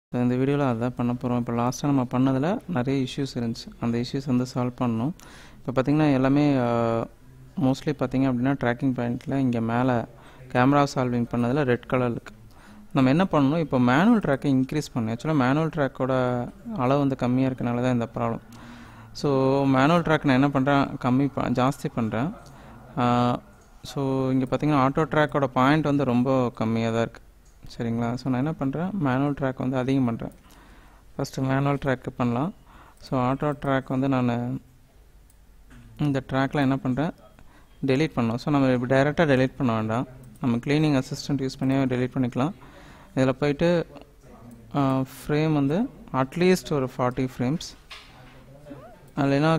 so இந்த வீடியோவில் அதான் பண்ண போகிறோம் இப்போ லாஸ்ட்டாக நம்ம பண்ணதில் நிறைய இஷ்யூஸ் இருந்துச்சு அந்த இஷ்யூஸ் வந்து சால்வ் பண்ணணும் இப்போ பார்த்திங்கன்னா எல்லாமே மோஸ்ட்லி பார்த்திங்க அப்படின்னா ட்ராக்கிங் பாயிண்ட்டில் இங்கே மேலே கேமரா சால்விங் பண்ணதில் ரெட் கலர் இருக்குது நம்ம என்ன பண்ணணும் இப்போ மேனுவல் ட்ராக்கை இன்க்ரீஸ் பண்ணணும் ஆக்சுவலாக மேனுவல் ட்ராக்கோட அளவு வந்து கம்மியாக இருக்கனால தான் இந்த ப்ராப்ளம் ஸோ மேனுவல் ட்ராக் நான் என்ன பண்ணுறேன் கம்மி ப ஜாஸ்தி பண்ணுறேன் ஸோ இங்கே பார்த்தீங்கன்னா ஆட்டோ ட்ராக்கோட பாயிண்ட் வந்து ரொம்ப கம்மியாக தான் இருக்குது சரிங்களா ஸோ நான் என்ன பண்ணுறேன் மேனுவல் ட்ராக் வந்து அதிகம் பண்ணுறேன் ஃபஸ்ட்டு மேனுவல் ட்ராக்கு பண்ணலாம் ஸோ ஆட்டோ ட்ராக் வந்து நான் இந்த ட்ராக்கில் என்ன பண்ணுறேன் டெலீட் பண்ணோம் ஸோ நம்ம இப்போ டைரெக்டாக டெலீட் பண்ண வேண்டாம் நம்ம க்ளீனிங் அசிஸ்டன்ட் யூஸ் பண்ணி டெலீட் பண்ணிக்கலாம் இதில் போயிட்டு ஃப்ரேம் வந்து அட்லீஸ்ட் ஒரு ஃபார்ட்டி ஃப்ரேம்ஸ் இல்லைன்னா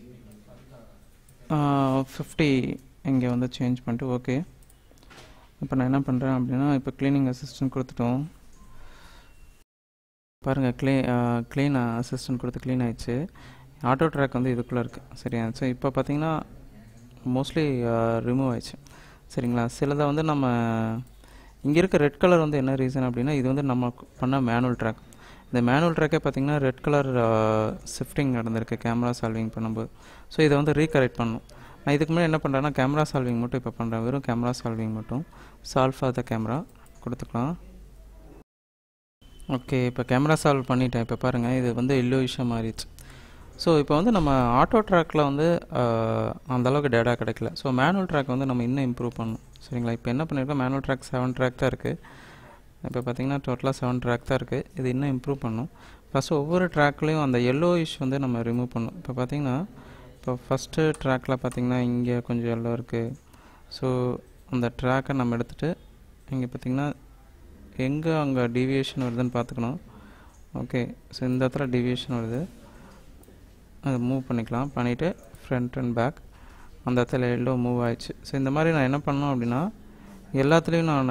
ஃபிஃப்டி இங்கே வந்து சேஞ்ச் பண்ணிட்டு ஓகே இப்போ நான் என்ன பண்ணுறேன் அப்படின்னா இப்போ க்ளீனிங் அசிஸ்டன்ட் கொடுத்துட்டோம் பாருங்கள் க்ளீ க்ளீன் அசிஸ்டன்ட் கொடுத்து க்ளீன் ஆயிடுச்சு ஆட்டோ ட்ராக் வந்து இதுக்குள்ளே இருக்குது சரியா ஸோ இப்போ பார்த்தீங்கன்னா மோஸ்ட்லி ரிமூவ் ஆயிடுச்சு சரிங்களா சிலதை வந்து நம்ம இங்கே இருக்க ரெட் கலர் வந்து என்ன ரீசன் அப்படின்னா இது வந்து நம்ம பண்ண மேனுவல் ட்ராக் இந்த மேனுவல் ட்ராக்கே பார்த்தீங்கன்னா ரெட் கலர் ஷிஃப்டிங் நடந்திருக்கு கேமரா சால்விங் பண்ணும்போது ஸோ இதை வந்து ரீகரெக்ட் பண்ணும் நான் இதுக்கு முன்னாடி என்ன பண்ணுறேன்னா கேமரா சால்விங் மட்டும் இப்போ பண்ணுறேன் வெறும் கேமரா சால்விங் மட்டும் சால்வ் ஆஃப் த கேமரா கொடுத்துக்கலாம் ஓகே இப்போ கேமரா சால்வ் பண்ணிட்டேன் இப்போ பாருங்கள் இது வந்து எல்லோ விஷயம் மாறிடுச்சு ஸோ இப்போ வந்து நம்ம ஆட்டோ ட்ராக்கில் வந்து அந்தளவுக்கு டேட்டா கிடைக்கல ஸோ மேனுவல் ட்ராக் வந்து நம்ம இன்னும் இம்ப்ரூவ் பண்ணணும் சரிங்களா இப்போ என்ன பண்ணியிருக்கோம் மேனுவல் ட்ராக் செவன் ட்ராக் தான் இருக்குது இப்போ பார்த்தீங்கன்னா டோட்டலாக செவன் ட்ராக் தான் இருக்குது இது இன்னும் இம்ப்ரூவ் பண்ணணும் ஃபஸ்ட்டு ஒவ்வொரு ட்ராக்லேயும் அந்த எல்லோ இஷ் வந்து நம்ம ரிமூவ் பண்ணணும் இப்போ பார்த்தீங்கன்னா இப்போ ஃபஸ்ட்டு ட்ராக்கில் பார்த்தீங்கன்னா இங்கே கொஞ்சம் எல்லோ இருக்குது ஸோ அந்த ட்ராக்கை நம்ம எடுத்துகிட்டு இங்கே பார்த்திங்கன்னா எங்கே அங்கே டீவியேஷன் வருதுன்னு பார்த்துக்கணும் ஓகே ஸோ இந்த இடத்துல டீவியேஷன் வருது அதை மூவ் பண்ணிக்கலாம் பண்ணிவிட்டு ஃப்ரண்ட் அண்ட் பேக் அந்த இடத்துல எல்லோ மூவ் ஆயிடுச்சு ஸோ இந்த மாதிரி நான் என்ன பண்ணோம் அப்படின்னா எல்லாத்துலேயும் நான்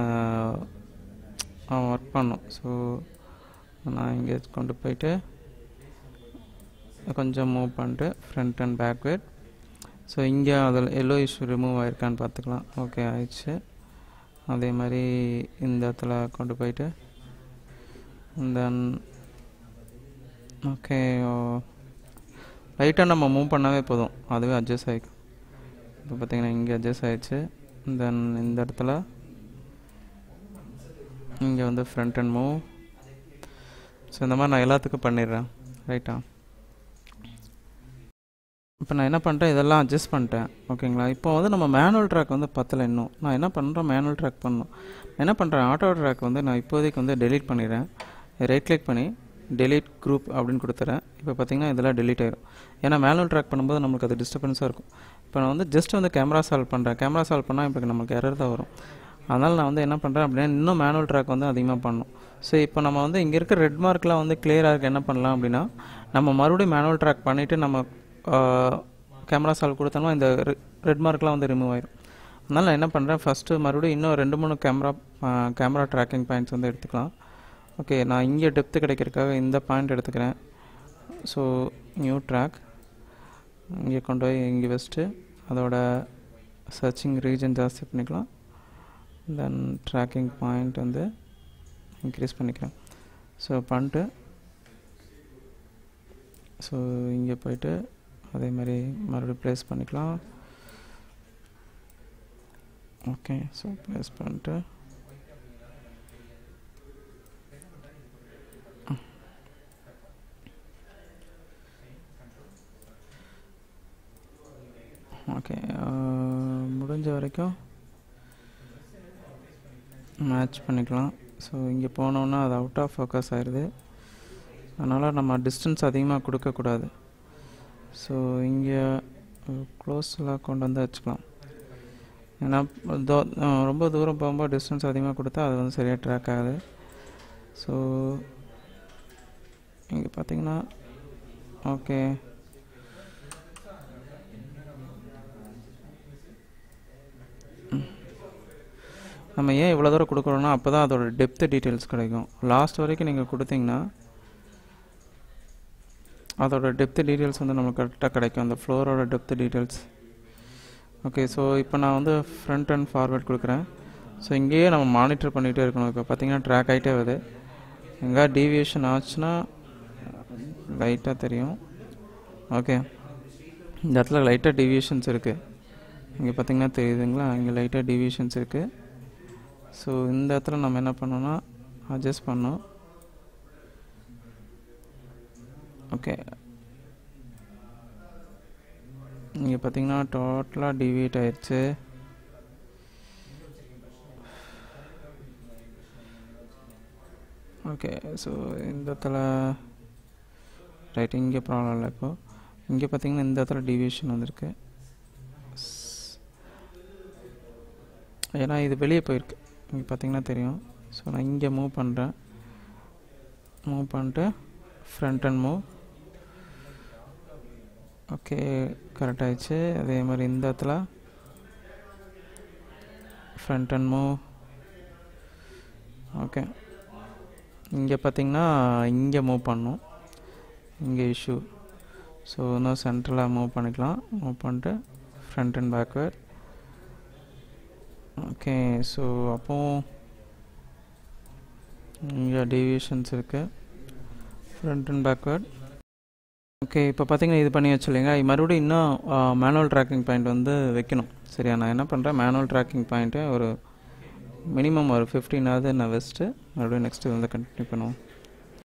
ஒர்க் பண்ணோம் ஸோ நான் இங்கே கொண்டு போயிட்டு கொஞ்சம் மூவ் பண்ணிட்டு ஃப்ரண்ட் அண்ட் பேக்வேர்ட் ஸோ இங்கே அதில் எல்லோ இஷ்யூ ரிமூவ் ஆயிருக்கான்னு பார்த்துக்கலாம் ஓகே ஆயிடுச்சு அதே மாதிரி இந்த இடத்துல கொண்டு போயிட்டு தென் ஓகே லைட்டாக நம்ம மூவ் பண்ணாவே போதும் அதுவே அட்ஜஸ்ட் ஆகிக்கும் இப்போ பார்த்தீங்கன்னா இங்கே அட்ஜஸ்ட் ஆகிடுச்சு தென் இந்த இடத்துல இங்கே வந்து ஃப்ரண்ட் அண்ட் மூவ் ஸோ இந்த மாதிரி நான் எல்லாத்துக்கும் பண்ணிடுறேன் ரைட்டா இப்போ நான் என்ன பண்ணிட்டேன் இதெல்லாம் அட்ஜஸ்ட் பண்ணிட்டேன் ஓகேங்களா இப்போ வந்து நம்ம மேனுவல் ட்ராக் வந்து பத்தலை இன்னும் நான் என்ன பண்ணுறேன் மேனுவல் ட்ராக் பண்ணணும் என்ன பண்ணுறேன் ஆட்டோ ட்ராக் வந்து நான் இப்போதைக்கு வந்து டெலீட் பண்ணிடுறேன் ரைட் கிளிக் பண்ணி டெலீட் குரூப் அப்படின்னு கொடுத்துறேன் இப்போ பார்த்தீங்கன்னா இதெல்லாம் டெலீட் ஆயிரும் ஏன்னா மேனுவல் ட்ராக் பண்ணும்போது நம்மளுக்கு அது டிஸ்டர்பன்ஸாக இருக்கும் இப்போ நான் வந்து ஜஸ்ட் வந்து கேமரா சால்வ் பண்ணுறேன் கேமரா சால்வ் பண்ணால் இப்போ நமக்கு எரர் தான் வரும் அதனால் நான் வந்து என்ன பண்ணுறேன் அப்படின்னா இன்னும் மேனுவல் ட்ராக் வந்து அதிகமாக பண்ணணும் ஸோ இப்போ நம்ம வந்து இங்கே இருக்க ரெட் மார்க்லாம் வந்து கிளியராக இருக்க என்ன பண்ணலாம் அப்படின்னா நம்ம மறுபடியும் மேனுவல் ட்ராக் பண்ணிவிட்டு நம்ம கேமரா சால்வ் கொடுத்தோம்னா இந்த ரெட் மார்க்லாம் வந்து ரிமூவ் ஆயிடும் அதனால் நான் என்ன பண்ணுறேன் ஃபஸ்ட்டு மறுபடியும் இன்னும் ரெண்டு மூணு கேமரா கேமரா ட்ராக்கிங் பாயிண்ட்ஸ் வந்து எடுத்துக்கலாம் ஓகே நான் இங்கே டெப்த்து கிடைக்கிறதுக்காக இந்த பாயிண்ட் எடுத்துக்கிறேன் ஸோ நியூ ட்ராக் இங்கே கொண்டு போய் இங்கே வச்சுட்டு அதோட சர்ச்சிங் ரீஜன் ஜாஸ்தி பண்ணிக்கலாம் தென் ட்ராக்கிங் பாயிண்ட் வந்து இன்க்ரீஸ் பண்ணிக்கிறேன் ஸோ பண்ணிட்டு ஸோ இங்கே போயிட்டு அதே மாதிரி மறுபடியும் ப்ளேஸ் பண்ணிக்கலாம் ஓகே ஸோ ப்ளேஸ் பண்ணிட்டு ஓகே முடிஞ்ச வரைக்கும் மேட்ச் பண்ணிக்கலாம் ஸோ இங்கே போனோன்னா அது அவுட் ஆஃப் ஃபோக்கஸ் ஆயிடுது அதனால் நம்ம டிஸ்டன்ஸ் அதிகமாக கொடுக்கக்கூடாது ஸோ இங்கே க்ளோஸில் கொண்டு வந்து வச்சுக்கலாம் ஏன்னா தோ ரொம்ப தூரம் போகும்போது டிஸ்டன்ஸ் அதிகமாக கொடுத்தா அது வந்து சரியாக ட்ராக் ஆகுது ஸோ இங்கே பார்த்தீங்கன்னா ஓகே நம்ம ஏன் இவ்வளோ தூரம் கொடுக்குறோன்னா அப்போ தான் அதோட டெப்த்து டீட்டெயில்ஸ் கிடைக்கும் லாஸ்ட் வரைக்கும் நீங்கள் கொடுத்தீங்கன்னா அதோட டெப்த்து டீட்டெயில்ஸ் வந்து நமக்கு கரெக்டாக கிடைக்கும் அந்த ஃப்ளோரோட டெப்த்து டீட்டெயில்ஸ் ஓகே ஸோ இப்போ நான் வந்து ஃப்ரண்ட் அண்ட் ஃபார்வேர்ட் கொடுக்குறேன் ஸோ இங்கேயே நம்ம மானிட்டர் பண்ணிகிட்டே இருக்கணும் இப்போ பார்த்தீங்கன்னா ட்ராக் ஆகிட்டே வருது எங்கே டீவியேஷன் ஆச்சுன்னா லைட்டாக தெரியும் ஓகே இந்த இடத்துல லைட்டாக டீவியேஷன்ஸ் இருக்குது இங்கே பார்த்தீங்கன்னா தெரியுதுங்களா இங்கே லைட்டாக டீவியேஷன்ஸ் இருக்குது ஸோ இந்த இடத்துல நம்ம என்ன பண்ணோம்னா அட்ஜஸ்ட் பண்ணோம் ஓகே இங்கே பார்த்தீங்கன்னா டோட்டலாக டிவியேட் ஆயிடுச்சு ஓகே ஸோ இந்த இடத்துல ரைட் இங்கே ப்ராப்ளம் இல்லை இப்போது இங்கே பார்த்தீங்கன்னா இந்த இடத்துல டிவியேஷன் வந்திருக்கு ஏன்னா இது வெளியே போயிருக்கு இங்கே பார்த்தீங்கன்னா தெரியும் ஸோ நான் இங்கே மூவ் பண்ணுறேன் மூவ் பண்ணிட்டு front and move okay correct ஆயிடுச்சு அதே மாதிரி இந்த இடத்துல ஃப்ரண்ட் அண்ட் மூவ் ஓகே இங்கே பார்த்தீங்கன்னா இங்கே மூவ் பண்ணும் இங்கே இஷ்யூ ஸோ இன்னும் சென்டரில் மூவ் பண்ணிக்கலாம் மூவ் பண்ணிட்டு front and backward okay so அப்போது இங்கே டீவியேஷன்ஸ் இருக்குது ஃப்ரண்ட் அண்ட் பேக்வேர்ட் ஓகே இப்போ பார்த்தீங்கன்னா இது பண்ணி வச்சு இல்லைங்களா மறுபடியும் இன்னும் மேனுவல் ட்ராக்கிங் பாயிண்ட் வந்து வைக்கணும் சரியா நான் என்ன பண்ணுறேன் மேனுவல் ட்ராக்கிங் பாயிண்ட்டு ஒரு மினிமம் ஒரு ஃபிஃப்டீனாவது நான் வச்சுட்டு மறுபடியும் நெக்ஸ்ட்டு வந்து கண்டினியூ பண்ணுவோம்